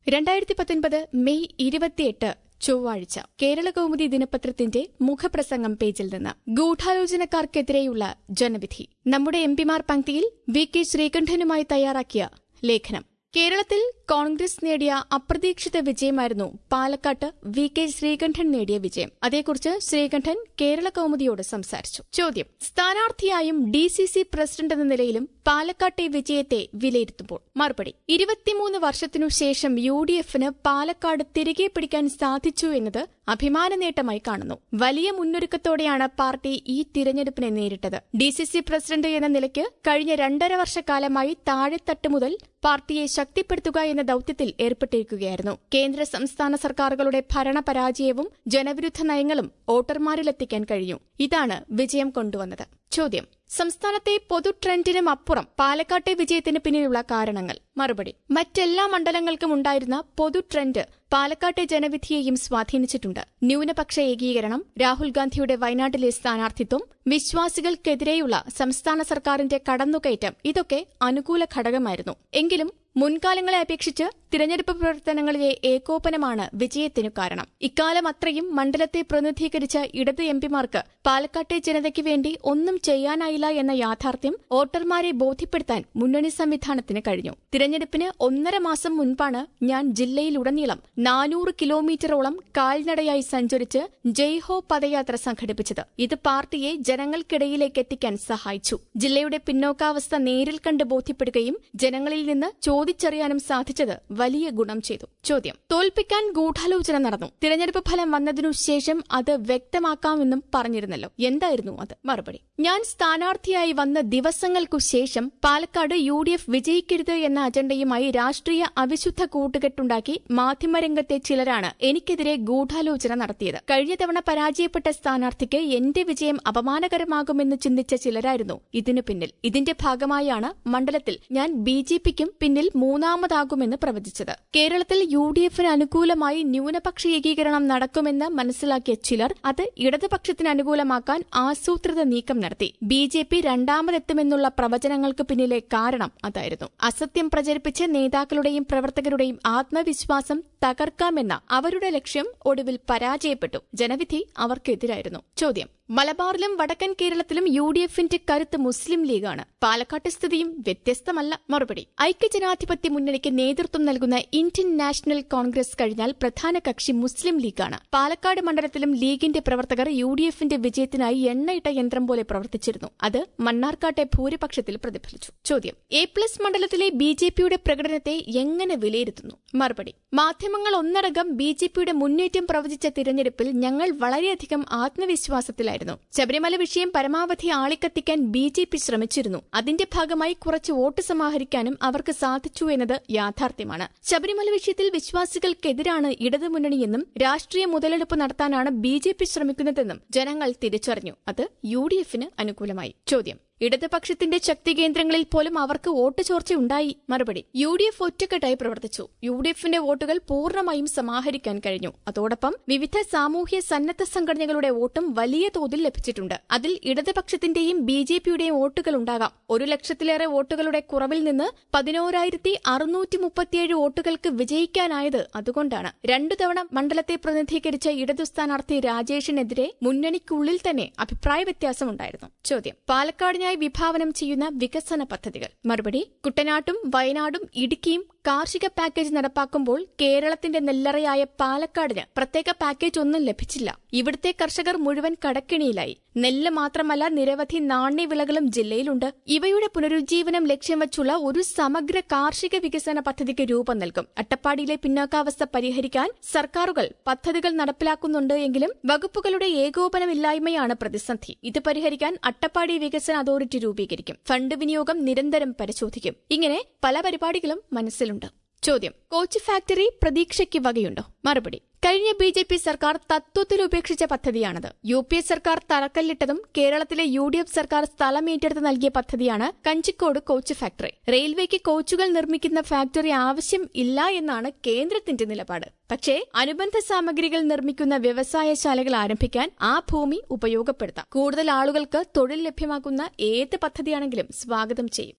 രണ്ടായിരത്തി പത്തൊൻപത് മെയ് ഇരുപത്തിയെട്ട് ചൊവ്വാഴ്ച കേരള കൗമുദി ദിനപത്രത്തിന്റെ മുഖപ്രസംഗം പേജിൽ നിന്ന് ഗൂഢാലോചനക്കാർക്കെതിരെയുള്ള ജനവിധി നമ്മുടെ എംപിമാർ പങ്ക്തിയിൽ വി കെ ശ്രീകണ്ഠനുമായി തയ്യാറാക്കിയ ലേഖനം കേരളത്തിൽ കോൺഗ്രസ് നേടിയ അപ്രതീക്ഷിത വിജയമായിരുന്നു പാലക്കാട്ട് വി കെ ശ്രീകണ്ഠൻ നേടിയ വിജയം അതേക്കുറിച്ച് ശ്രീകണ്ഠൻ കേരള കൗമുദിയോട് സംസാരിച്ചു ചോദ്യം സ്ഥാനാർത്ഥിയായും ഡി സി സി പ്രസിഡന്റ് എന്ന നിലയിലും പാലക്കാട്ടെ വിജയത്തെ വിലയിരുത്തുമ്പോൾ മറുപടി ഇരുപത്തിമൂന്ന് വർഷത്തിനു ശേഷം യു ഡി എഫിന് പാലക്കാട് തിരികെ പിടിക്കാൻ സാധിച്ചു എന്നത് അഭിമാന നേട്ടമായി കാണുന്നു വലിയ മുന്നൊരുക്കത്തോടെയാണ് പാർട്ടി ഈ തിരഞ്ഞെടുപ്പിനെ നേരിട്ടത് ഡി സി സി പ്രസിഡന്റ് എന്ന നിലയ്ക്ക് കഴിഞ്ഞ രണ്ടര വർഷക്കാലമായി താഴെത്തട്ട് മുതൽ പാർട്ടിയെ ശക്തിപ്പെടുത്തുക എന്ന ദൌത്യത്തിൽ ഏർപ്പെട്ടിരിക്കുകയായിരുന്നു കേന്ദ്ര സംസ്ഥാന സർക്കാരുകളുടെ ഭരണപരാജയവും ജനവിരുദ്ധ നയങ്ങളും വോട്ടർമാരിലെത്തിക്കാൻ കഴിഞ്ഞു ഇതാണ് വിജയം കൊണ്ടുവന്നത് ചോദ്യം സംസ്ഥാനത്തെ പൊതു ട്രെൻഡിനും അപ്പുറം പാലക്കാട്ടെ വിജയത്തിന് പിന്നിലുള്ള കാരണങ്ങൾ മറുപടി മറ്റെല്ലാ മണ്ഡലങ്ങൾക്കും ഉണ്ടായിരുന്ന പൊതു ട്രെൻഡ് പാലക്കാട്ടെ ജനവിധിയെയും സ്വാധീനിച്ചിട്ടുണ്ട് ന്യൂനപക്ഷ ഏകീകരണം രാഹുൽ ഗാന്ധിയുടെ വയനാട്ടിലെ സ്ഥാനാർത്ഥിത്വം വിശ്വാസികൾക്കെതിരെയുള്ള സംസ്ഥാന സർക്കാരിന്റെ കടന്നുകയറ്റം ഇതൊക്കെ അനുകൂല ഘടകമായിരുന്നു എങ്കിലും മുൻകാലങ്ങളെ അപേക്ഷിച്ച് തിരഞ്ഞെടുപ്പ് പ്രവർത്തനങ്ങളിലെ ഏകോപനമാണ് വിജയത്തിനു കാരണം ഇക്കാലം അത്രയും മണ്ഡലത്തെ പ്രതിനിധീകരിച്ച ഇടത് എംപിമാർക്ക് പാലക്കാട്ടെ ജനതയ്ക്ക് വേണ്ടി ഒന്നും ചെയ്യാനായില്ല എന്ന യാഥാർത്ഥ്യം വോട്ടർമാരെ ബോധ്യപ്പെടുത്താൻ മുന്നണി സംവിധാനത്തിന് കഴിഞ്ഞു തിരഞ്ഞെടുപ്പിന് ഒന്നര മാസം മുൻപാണ് ഞാൻ ജില്ലയിലുടനീളം നാനൂറ് കിലോമീറ്ററോളം കാൽനടയായി സഞ്ചരിച്ച് ജയ്ഹോ പദയാത്ര സംഘടിപ്പിച്ചത് ഇത് പാർട്ടിയെ ജനങ്ങൾക്കിടയിലേക്ക് എത്തിക്കാൻ സഹായിച്ചു ജില്ലയുടെ പിന്നോക്കാവസ്ഥ നേരിൽ കണ്ട് ബോധ്യപ്പെടുകയും ജനങ്ങളിൽ നിന്ന് ചോദിച്ചറിയാനും സാധിച്ചത് വലിയ ഗുണം ചെയ്തു ചോദ്യം തോൽപ്പിക്കാൻ ഗൂഢാലോചന നടന്നു തിരഞ്ഞെടുപ്പ് ഫലം വന്നതിനു ശേഷം അത് വ്യക്തമാക്കാമെന്നും പറഞ്ഞിരുന്നല്ലോ എന്തായിരുന്നു അത് മറുപടി ഞാൻ സ്ഥാനാർത്ഥിയായി വന്ന ദിവസങ്ങൾക്കു ശേഷം പാലക്കാട് യു ഡി എഫ് വിജയിക്കരുത് എന്ന അജണ്ടയുമായി രാഷ്ട്രീയ അവിശുദ്ധ കൂട്ടുകെട്ടുണ്ടാക്കി മാധ്യമരംഗത്തെ ചിലരാണ് എനിക്കെതിരെ ഗൂഢാലോചന നടത്തിയത് കഴിഞ്ഞ തവണ പരാജയപ്പെട്ട സ്ഥാനാർത്ഥിക്ക് എന്റെ വിജയം അപമാനകരമാകുമെന്ന് ചിന്തിച്ച ചിലരായിരുന്നു ഇതിനു പിന്നിൽ ഇതിന്റെ ഭാഗമായാണ് മണ്ഡലത്തിൽ ഞാൻ ബി ജെ പിക്കും പിന്നിൽ മൂന്നാമതാകുമെന്ന് പ്രവചിച്ചത് കേരളത്തിൽ യു ഡി എഫിന് അനുകൂലമായി ന്യൂനപക്ഷ ഏകീകരണം നടക്കുമെന്ന് മനസ്സിലാക്കിയ ചിലർ അത് ഇടതുപക്ഷത്തിന് അനുകൂലമാക്കാൻ ആസൂത്രിത നീക്കം നടത്തി ബി ജെ പി രണ്ടാമതെത്തുമെന്നുള്ള പ്രവചനങ്ങൾക്ക് പിന്നിലെ കാരണം അതായിരുന്നു അസത്യം പ്രചരിപ്പിച്ച് നേതാക്കളുടെയും പ്രവർത്തകരുടെയും ആത്മവിശ്വാസം തകർക്കാമെന്ന അവരുടെ ലക്ഷ്യം ഒടുവിൽ പരാജയപ്പെട്ടു ജനവിധി അവർക്കെതിരായിരുന്നു ചോദ്യം മലബാറിലും വടക്കൻ കേരളത്തിലും യു ഡി എഫിന്റെ കരുത്ത് മുസ്ലിം ലീഗാണ് പാലക്കാട്ട് സ്ഥിതിയും വ്യത്യസ്തമല്ല മറുപടി ഐക്യജനാധിപത്യ മുന്നണിക്ക് നേതൃത്വം നൽകുന്ന ഇന്ത്യൻ നാഷണൽ കോൺഗ്രസ് കഴിഞ്ഞാൽ പ്രധാന കക്ഷി മുസ്ലിം ലീഗാണ് പാലക്കാട് മണ്ഡലത്തിലും ലീഗിന്റെ പ്രവർത്തകർ യു ഡി എഫിന്റെ വിജയത്തിനായി എണ്ണയിട്ട യന്ത്രം പോലെ പ്രവർത്തിച്ചിരുന്നു അത് മണ്ണാർക്കാട്ടെ ഭൂരിപക്ഷത്തിൽ പ്രതിഫലിച്ചു ചോദ്യം എ പ്ലസ് മണ്ഡലത്തിലെ ബി ജെ പിയുടെ പ്രകടനത്തെ എങ്ങനെ വിലയിരുത്തുന്നു മറുപടി മാധ്യമങ്ങൾ ഒന്നടങ്കം ബി ജെ പിയുടെ മുന്നേറ്റം പ്രവചിച്ച തിരഞ്ഞെടുപ്പിൽ ഞങ്ങൾ വളരെയധികം ആത്മവിശ്വാസത്തിലായിരുന്നു ശബരിമല വിഷയം പരമാവധി ആളിക്കത്തിക്കാൻ ബി ജെ പി ശ്രമിച്ചിരുന്നു അതിന്റെ ഭാഗമായി കുറച്ച് വോട്ട് സമാഹരിക്കാനും അവർക്ക് സാധിച്ചു എന്നത് യാഥാർത്ഥ്യമാണ് ശബരിമല വിഷയത്തിൽ വിശ്വാസികൾക്കെതിരാണ് ഇടതുമുന്നണിയെന്നും രാഷ്ട്രീയ മുതലെടുപ്പ് നടത്താനാണ് ബി ജെ പി ശ്രമിക്കുന്നതെന്നും ജനങ്ങൾ തിരിച്ചറിഞ്ഞു അത് യു ഡി എഫിന് അനുകൂലമായി ചോദ്യം ഇടതുപക്ഷത്തിന്റെ ശക്തി കേന്ദ്രങ്ങളിൽ പോലും അവർക്ക് വോട്ട് ചോർച്ചയുണ്ടായി മറുപടി യു ഡി എഫ് ഒറ്റക്കെട്ടായി പ്രവർത്തിച്ചു യു ഡി എഫിന്റെ വോട്ടുകൾ പൂർണ്ണമായും സമാഹരിക്കാൻ കഴിഞ്ഞു അതോടൊപ്പം വിവിധ സാമൂഹ്യ സന്നദ്ധ സംഘടനകളുടെ വോട്ടും വലിയ തോതിൽ ലഭിച്ചിട്ടുണ്ട് അതിൽ ഇടതുപക്ഷത്തിന്റെയും ബി ജെ പിയുടെയും വോട്ടുകൾ ഉണ്ടാകാം ഒരു ലക്ഷത്തിലേറെ വോട്ടുകളുടെ കുറവിൽ നിന്ന് പതിനോരായിരത്തി അറുന്നൂറ്റി മുപ്പത്തിയേഴ് വോട്ടുകൾക്ക് വിജയിക്കാനായത് അതുകൊണ്ടാണ് രണ്ടു തവണ മണ്ഡലത്തെ പ്രതിനിധീകരിച്ച ഇടതു സ്ഥാനാർത്ഥി രാജേഷിനെതിരെ മുന്നണിക്കുള്ളിൽ തന്നെ അഭിപ്രായ വ്യത്യാസമുണ്ടായിരുന്നു ചോദ്യം പാലക്കാടിനായി വിഭാവനം ചെയ്യുന്ന വികസന പദ്ധതികൾ മറുപടി കുട്ടനാട്ടും വയനാടും ഇടുക്കിയും കാർഷിക പാക്കേജ് നടപ്പാക്കുമ്പോൾ കേരളത്തിന്റെ നെല്ലറയായ പാലക്കാടിന് പ്രത്യേക പാക്കേജ് ഒന്നും ലഭിച്ചില്ല ഇവിടുത്തെ കർഷകർ മുഴുവൻ കടക്കിണിയിലായി നെല്ല് മാത്രമല്ല നിരവധി നാണ്യവിളകളും ജില്ലയിലുണ്ട് ഇവയുടെ പുനരുജ്ജീവനം ലക്ഷ്യം വെച്ചുള്ള ഒരു സമഗ്ര കാർഷിക വികസന പദ്ധതിക്ക് രൂപം നൽകും അട്ടപ്പാടിയിലെ പിന്നോക്കാവസ്ഥ പരിഹരിക്കാൻ സർക്കാരുകൾ പദ്ധതികൾ നടപ്പിലാക്കുന്നുണ്ട് എങ്കിലും വകുപ്പുകളുടെ ഏകോപനമില്ലായ്മയാണ് പ്രതിസന്ധി ഇത് പരിഹരിക്കാൻ അട്ടപ്പാടി വികസന അതോറിറ്റി രൂപീകരിക്കും ഫണ്ട് വിനിയോഗം നിരന്തരം പരിശോധിക്കും ഇങ്ങനെ പല പരിപാടികളും മനസ്സിലുണ്ട് ചോദ്യം കോച്ച് ഫാക്ടറി പ്രതീക്ഷയ്ക്ക് വകയുണ്ടോ മറുപടി കഴിഞ്ഞ ബി ജെ പി സർക്കാർ തത്വത്തിൽ ഉപേക്ഷിച്ച പദ്ധതിയാണത് യു പി എ സർക്കാർ തറക്കല്ലിട്ടതും കേരളത്തിലെ യു ഡി എഫ് സർക്കാർ സ്ഥലം ഏറ്റെടുത്ത് നൽകിയ പദ്ധതിയാണ് കഞ്ചിക്കോട് കോച്ച് ഫാക്ടറി റെയിൽവേക്ക് കോച്ചുകൾ നിർമ്മിക്കുന്ന ഫാക്ടറി ആവശ്യം ഇല്ല എന്നാണ് കേന്ദ്രത്തിന്റെ നിലപാട് പക്ഷേ അനുബന്ധ സാമഗ്രികൾ നിർമ്മിക്കുന്ന വ്യവസായശാലകൾ ആരംഭിക്കാൻ ആ ഭൂമി ഉപയോഗപ്പെടുത്താം കൂടുതൽ ആളുകൾക്ക് തൊഴിൽ ലഭ്യമാക്കുന്ന ഏത് പദ്ധതിയാണെങ്കിലും സ്വാഗതം ചെയ്യും